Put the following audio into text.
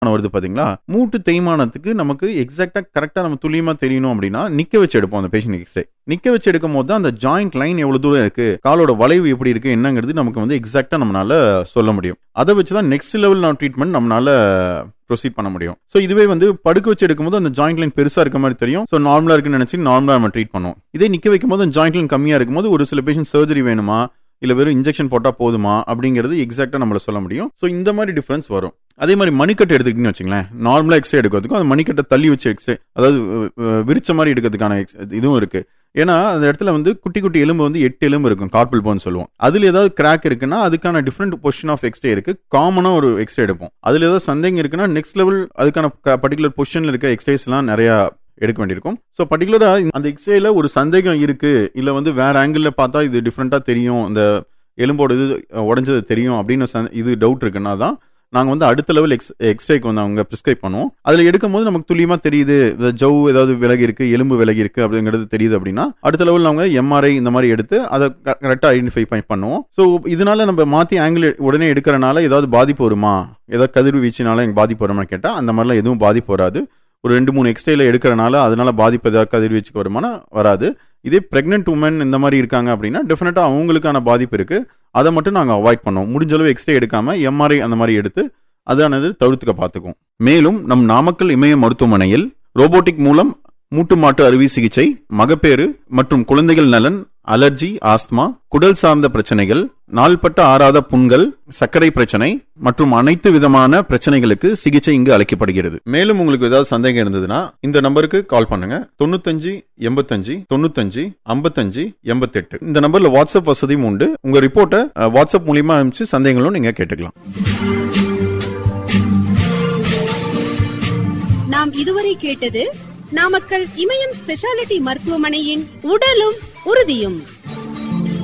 வருது பாத்தீங்களா மூட்டு தேய்மானத்துக்கு நமக்கு எக்ஸாக்டா கரெக்டா நம்ம துல்லியமா தெரியணும் அப்படின்னா நிக்க வச்சு எடுப்போம் அந்த பேஷண்ட் எக்ஸ்ரே நிக்க வச்சு எடுக்கும் போது தான் அந்த ஜாயிண்ட் லைன் எவ்வளவு தூரம் இருக்கு காலோட வளைவு எப்படி இருக்கு என்னங்கிறது நமக்கு வந்து எக்ஸாக்டா நம்மளால சொல்ல முடியும் அதை வச்சு தான் நெக்ஸ்ட் லெவல் நான் ட்ரீட்மெண்ட் நம்மளால ப்ரொசீட் பண்ண முடியும் ஸோ இதுவே வந்து படுக்க வச்சு எடுக்கும்போது அந்த ஜாயிண்ட் லைன் பெருசா இருக்க மாதிரி தெரியும் ஸோ நார்மலா இருக்குன்னு நினைச்சு நார்மலா நம்ம ட்ரீட் பண்ணுவோம் இதே நிக்க வைக்கும் போது ஜாயிண்ட் லைன் கம்மியா இருக்கும்போது ஒரு சில பேஷண்ட் சர்ஜரி வேணுமா இல்ல வெறும் இன்ஜெக்ஷன் போட்டா போதுமா அப்படிங்கிறது எக்ஸாக்டா நம்மள சொல்ல முடியும் ஸோ இந்த மாதிரி டிஃபரன்ஸ் வரும் அதே மாதிரி மணிக்கட்டை எடுத்துக்கிட்டீங்கன்னு வச்சுங்களேன் நார்மலா எக்ஸ்ரே எடுக்கிறதுக்கும் அந்த மணிக்கட்டை தள்ளி வச்சு எக்ஸ்ரே அதாவது அஹ், அஹ், விரிச்ச மாதிரி எடுக்கிறதுக்கான ex- இதுவும் இருக்கு ஏன்னா அந்த இடத்துல வந்து குட்டி குட்டி எலும்பு வந்து எட்டு எலும்பு இருக்கும் கார்பல் போன் சொல்லுவோம் அதுல ஏதாவது கிராக் இருக்குன்னா அதுக்கான டிஃப்ரெண்ட் பொசிஷன் ஆஃப் எக்ஸ்ரே இருக்கு காமனா ஒரு எக்ஸ்ரே எடுப்போம் அதுல ஏதாவது சந்தேகம் இருக்குன்னா நெக்ஸ்ட் லெவல் அதுக்கான பர்டிகுலர் பொசிஷன்ல இருக்க எக்ஸ்ரேஸ் எல்லாம் நிறைய எடுக்க வேண்டியிருக்கும் ஸோ பர்டிகுலரா அந்த எக்ஸ்ரேல ஒரு சந்தேகம் இருக்கு இல்ல வந்து வேற ஆங்கிள் பார்த்தா இது டிஃப்ரெண்டா தெரியும் இந்த எலும்போட இது உடஞ்சது தெரியும் அப்படின்னு சந்த- இது டவுட் இருக்குன்னா தான் நாங்கள் வந்து அடுத்த லெவல் எக்ஸ் எக்ஸ்ரேக்கு வந்து அவங்க ப்ரிஸ்கிரைப் பண்ணுவோம் அதில் எடுக்கும்போது நமக்கு துல்லியமா தெரியுது இந்த ஜவ் ஏதாவது விலகி இருக்கு எலும்பு விலகி இருக்கு அப்படிங்கிறது தெரியுது அப்படின்னா அடுத்த லெவல் அவங்க எம்ஆர்ஐ இந்த மாதிரி எடுத்து அதை கரெக்டாக ஐடென்டிஃபை பண்ணி பண்ணுவோம் ஸோ இதனால நம்ம மாற்றி ஆங்கிள் உடனே எடுக்கிறனால ஏதாவது பாதிப்பு வருமா ஏதாவது கதிர்வீச்சினால எனக்கு பாதிப்பு வருமான்னு கேட்டால் அந்த மாதிரிலாம் எதுவும் பாதிப்பு வராது ஒரு ரெண்டு மூணு எக்ஸ்ரேல எடுக்கிறனால அதனால பாதிப்பு ஏதாவது கதிர்வீச்சுக்கு வருமானா வராது இதே பிரெக்னென்ட் உமன் இந்த மாதிரி இருக்காங்க அப்படின்னா டெஃபினட்டா அவங்களுக்கான பாதிப்பு இருக்கு அதை மட்டும் நாங்கள் அவாய்ட் பண்ணுவோம் முடிஞ்ச அளவு எக்ஸ்ரே எடுக்காம எம்ஆர்ஐ அந்த மாதிரி எடுத்து அதானது தவிர்த்துக்க பார்த்துக்கும் மேலும் நம் நாமக்கல் இமய மருத்துவமனையில் ரோபோட்டிக் மூலம் மூட்டு மாட்டு அறுவை சிகிச்சை மகப்பேறு மற்றும் குழந்தைகள் நலன் அலர்ஜி ஆஸ்துமா குடல் சார்ந்த பிரச்சனைகள் நாள்பட்ட ஆறாத புண்கள் சர்க்கரை பிரச்சனை மற்றும் அனைத்து விதமான பிரச்சனைகளுக்கு சிகிச்சை இங்கு அளிக்கப்படுகிறது மேலும் உங்களுக்கு ஏதாவது சந்தேகம் இருந்ததுன்னா இந்த நம்பருக்கு கால் பண்ணுங்க தொண்ணூத்தஞ்சு எண்பத்தஞ்சு தொண்ணூத்தஞ்சு ஐம்பத்தஞ்சு எண்பத்தெட்டு இந்த நம்பர்ல வாட்ஸ்அப் வசதியும் உண்டு உங்க ரிப்போர்ட்டை அஹ், வாட்ஸ்அப் மூலியமா அனுப்பிச்சு சந்தேகங்களும் நீங்க கேட்டுக்கலாம் நாம் இதுவரை கேட்டது நாமக்கல் இமயம் ஸ்பெஷாலிட்டி மருத்துவமனையின் உடலும் உறுதியும்